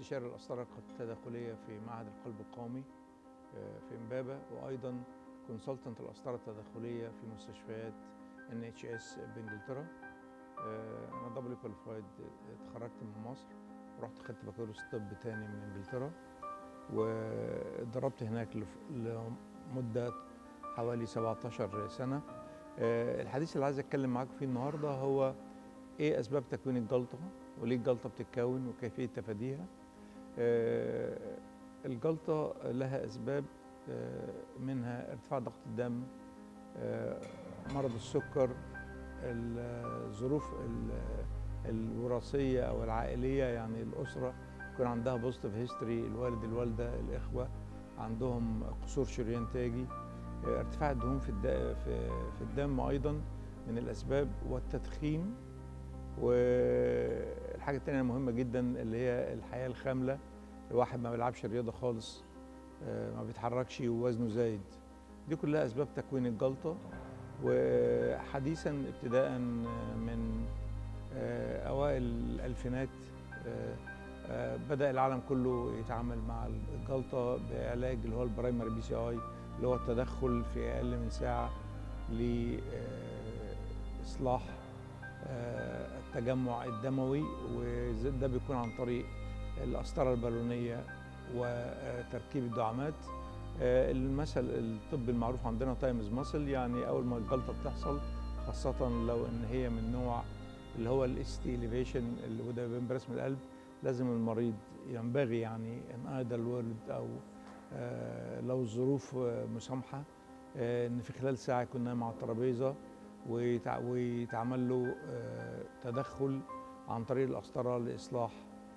استشاري القسطرة التداخلية في معهد القلب القومي آه، في امبابة وأيضا كونسلتنت القسطرة التداخلية في مستشفيات ان اتش اس بانجلترا آه، أنا دبل كواليفايد اتخرجت من مصر ورحت خدت بكالوريوس طب تاني من انجلترا واتدربت هناك لف- لمدة حوالي 17 سنة آه، الحديث اللي عايز اتكلم معاكم فيه النهارده هو ايه اسباب تكوين الجلطه وليه الجلطه بتتكون وكيفيه تفاديها آه، الجلطه لها اسباب آه، منها ارتفاع ضغط الدم آه، مرض السكر الظروف ال- الوراثيه او العائليه يعني الاسره يكون عندها بوزيتيف هيستوري الوالد الوالده الاخوه عندهم قصور شريان تاجي آه، ارتفاع الدهون في الد- في في الدم ايضا من الاسباب والتدخين والحاجه الثانيه المهمه جدا اللي هي الحياه الخامله الواحد ما بيلعبش رياضه خالص آه، ما بيتحركش ووزنه زايد دي كلها اسباب تكوين الجلطه وحديثا ابتداء من آه، اوائل الالفينات آه، آه، بدا العالم كله يتعامل مع الجلطه بعلاج اللي هو البرايمري بي سي اي اللي هو التدخل في اقل من ساعه لاصلاح التجمع الدموي وده بيكون عن طريق القسطره البالونيه وتركيب الدعامات آه، المثل الطبي المعروف عندنا تايمز ماسل يعني اول ما الجلطه بتحصل خاصه لو ان هي من نوع اللي هو الاس تي اليفيشن اللي وده بين برسم القلب لازم المريض ينبغي يعني ان اهدى الولد او آه، لو الظروف آه، مسامحه آه، ان في خلال ساعه يكون نايم على الترابيزه ويتع- ويتعمل له آه، تدخل عن طريق القسطره لاصلاح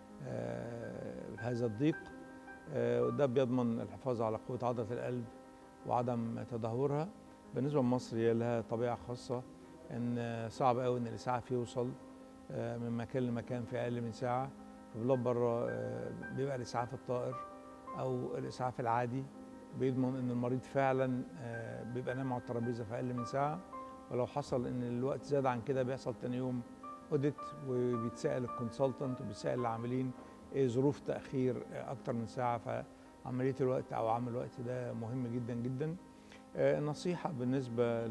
آه، هذا الضيق آه، وده بيضمن الحفاظ على قوه عضله القلب وعدم تدهورها بالنسبه لمصر هي لها طبيعه خاصه ان صعب قوي ان الاسعاف يوصل آه، من مكان لمكان في اقل من ساعه في بلاد بره آه، بيبقى الاسعاف الطائر او الاسعاف العادي بيضمن ان المريض فعلا آه، بيبقى نايم على الترابيزه في اقل من ساعه ولو حصل ان الوقت زاد عن كده بيحصل تاني يوم اوديت وبيتسال الكونسلتنت وبيتسال العاملين ايه ظروف تاخير آه، اكتر من ساعه فعمليه الوقت او عمل الوقت ده مهم جدا جدا آه، النصيحه بالنسبه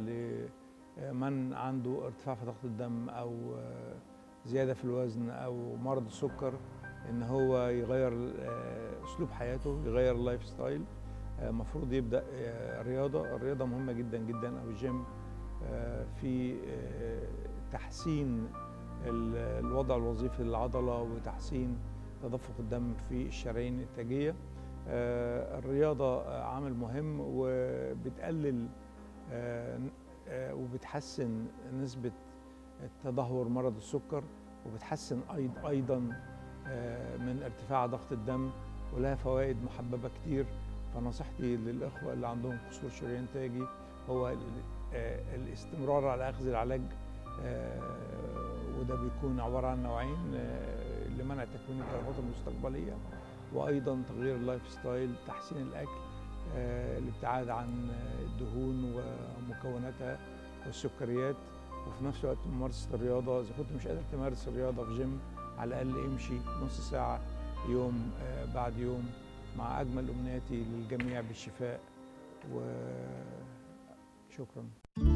لمن عنده ارتفاع في ضغط الدم او آه، زياده في الوزن او مرض السكر ان هو يغير آه، اسلوب حياته يغير اللايف ستايل المفروض يبدا آه، رياضه الرياضه مهمه جدا جدا او الجيم آه، في آه، تحسين ال- الوضع الوظيفي للعضله وتحسين تدفق الدم في الشرايين التاجيه آه، الرياضه آه، عامل مهم وبتقلل آه، آه، وبتحسن نسبه تدهور مرض السكر وبتحسن أيض- ايضا آه، من ارتفاع ضغط الدم ولها فوائد محببه كتير فنصيحتي للاخوه اللي عندهم قصور شريان تاجي هو ال- آه، الاستمرار على اخذ العلاج آه، وده بيكون عباره عن نوعين آه، لمنع تكوين الجلطات المستقبليه وايضا تغيير اللايف ستايل تحسين الاكل آه، الابتعاد عن آه، الدهون ومكوناتها والسكريات وفي نفس الوقت ممارسه الرياضه اذا كنت مش قادر تمارس الرياضه في جيم على الاقل امشي نص ساعه يوم آه، بعد يوم مع اجمل امنياتي للجميع بالشفاء وشكرا